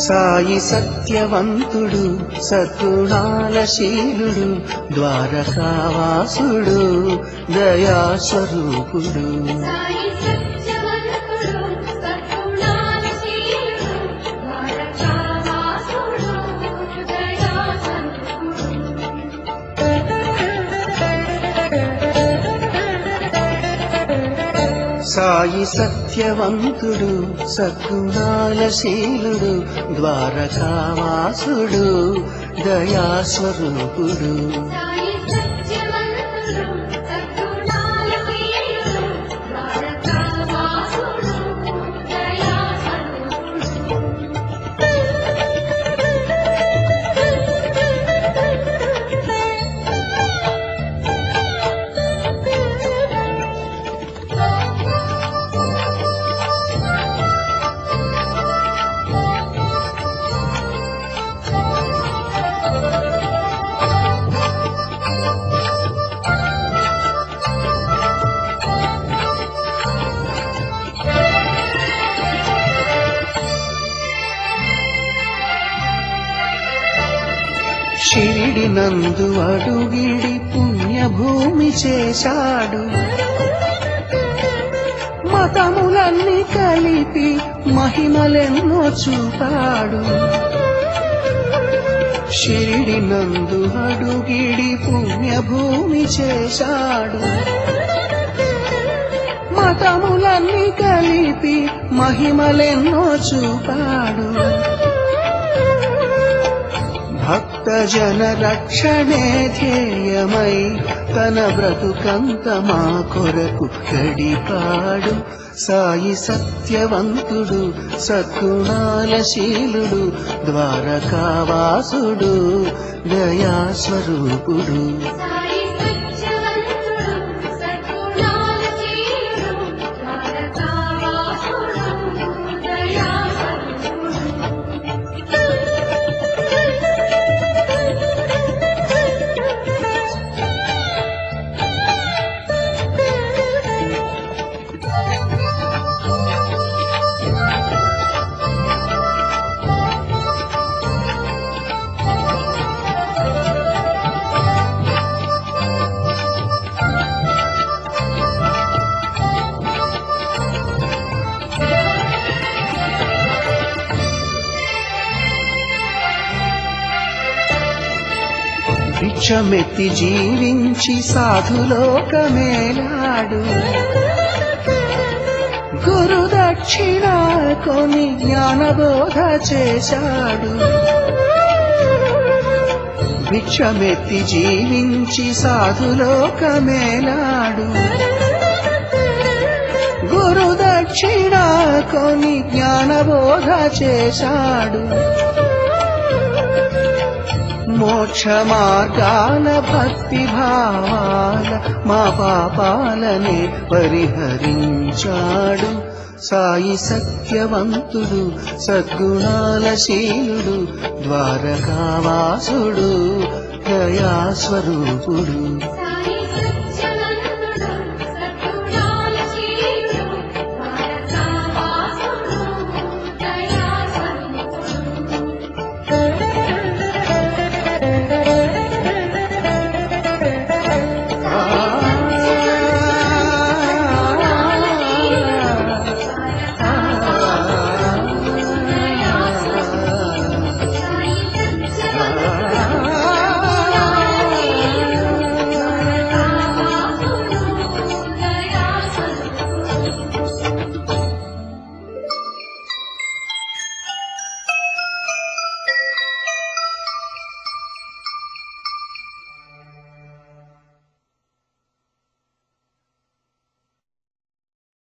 సాయి సత్యవంతుడు సద్గుణాల శీలుడు ద్వారకావాసుడు దయాస్వరూపుడు సాయి సత్యవంతుడు సద్గుణాల శీలుడు ద్వారకావాసుడు దయాసంతుడు సాయి సత్యవంతుడు సద్గుణాల శీలుడు ద్వారకావాసుడు దయాస్వరూపుడు సాయి సత్యవంతుడు సద్గుణాల శీలుడు ద్వారకావాసుడు షిరిడి నందు అడుగిడి పుణ్యభూమి చేశాడు మతములన్నీ కలిపి మహిమలెన్నో చూపాడు షిరిడి నందు అడుగిడి పుణ్యభూమి చేశాడు మతములన్నీ కలిపి మహిమలెన్నో చూపాడు భక్త జన రక్షణే ధ్యేయమై తన బ్రతుకంత మా కొరకు గడిపాడు సాయి సత్యవంతుడు సద్గుణాల శీలుడు ద్వారకావాసుడు దయాస్వరూపుడు సాయి సత్యవంతుడు సద్గుణాల శీలుడు ద్వారకావాసుడు భిక్షమెత్తి జీవించి సాధులోకమేలాడు గురు దక్షిణ కొని జ్ఞానబోధ చేశాడు భిక్షమెత్తి జీవించి సాధులోకమేలాడు గురు దక్షిణ కొని జ్ఞానబోధ చేశాడు మోక్ష మార్గాల భక్తి భావాల మా పాపాలనే పరిహరించాడు సాయి సత్యవంతుడు సద్గుణాల శీలుడు ద్వారకావాసుడు దయాస్వరూపుడు సాయి